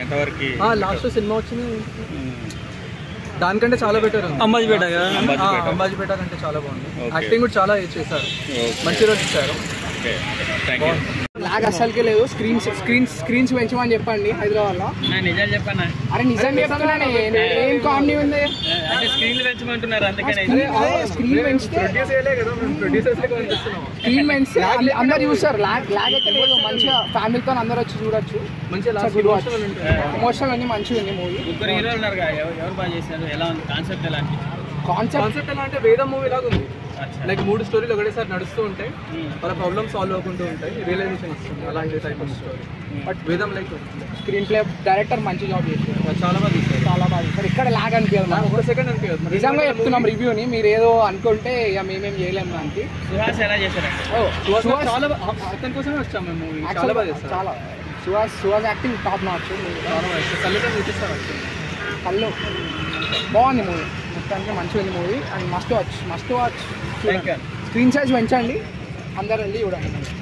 అంతవరకు last cinema వచ్చింది దానికంటే చాలా బెటర్ ఉంది అంబాజీపేట కదా అంబాజీపేట. ఆ, అంబాజీపేట కంటే చాలా బాగుంది Okay. యాక్టింగ్ కూడా చాలా చేశారు మంచి రోజు ఇచ్చారు ఓకే థ్యాంక్ యూ లాగ్ అస్సలకి లేదు స్క్రీన్స్ స్క్రీన్స్ స్క్రీన్స్ పెంచమని చెప్పండి హైదరాబాద్ లో నిజాలు చెప్పన్నా అరే నిజం చెప్తున్నానే ఏం కామెడీ ఉంది అంటే స్క్రీన్లు పెంచమంటున్నారు అందుకనే స్క్రీన్ పెంచితే ప్రొడ్యూస్ చేయలే కదా మేము ప్రొడ్యూసర్స్ లెక్క కనిపిస్తున్నాం స్క్రీన్ పెంచితే అంద- అందరు చూస్తారు లాగ్ లాగ్ అయితే లేదు మంచిగా ఫ్యామిలీతో అందరు వచ్చి చూడొచ్చు మంచి లాస్ట్ good watch. ఎమోషనల్ ఉంటుంది ఎమోషనల్ అన్ని మంచిగా ఉంది మూవీ ముగ్గురు హీరోలు ఉన్నారు కదా ఎవరు ఎవరు బాగా చేశారు ఎలా ఉంది కాన్సెప్ట్ ఎలా అనిపించింది కాన్సెప్ట్ కాన్సెప్ట్ ఎలా అంటే వేదం మూవీ లాగా ఉంది అచ్చా. లైక్ మూడు స్టోరీలు ఒకటేసారి నడుస్తూ ఉంటాయి వాళ్ళ ప్రాబ్లమ్స్ సాల్వ్ అవుకుంటూ ఉంటాయి రియలైజేషన్ వస్తుంది అలాంటి టైప్ ఆఫ్ స్టోరీ బట్ వేదం లైక్ స్క్రీన్ ప్లే డైరెక్టర్ మంచి జాబ్ చేశారు చాలా బాగా తీస్తారు చాలా బాగా చేశారు ఇక్కడ లాగ్ అనిపించదు నాకు ఒక సెకండ్ అనిపించదు మరి నిజంగా చెప్తున్నాం రివ్యూని మీరు ఏదో అనుకుంటే ఇక మేమేం చేయలేము దానికి సుహాస్ ఎలా చేశారంటే ఓ, సుహాస్ సుహాస్ చాలా బా- అతని కోసమే వచ్చాం మేము మూవీ చాలా actually బాగా చేస్తారు చాలా Suhas Suhas acting top notch చాలా బాగా చేస్తారు కళ్ళతో చూపిస్తారు actually. కళ్ళు బాగుంది మూవీ మొత్తానికి మంచిగా ఉంది movie and must watch must watch Thank you. Screen size పెంచండి అందరు వెళ్ళి చూడండి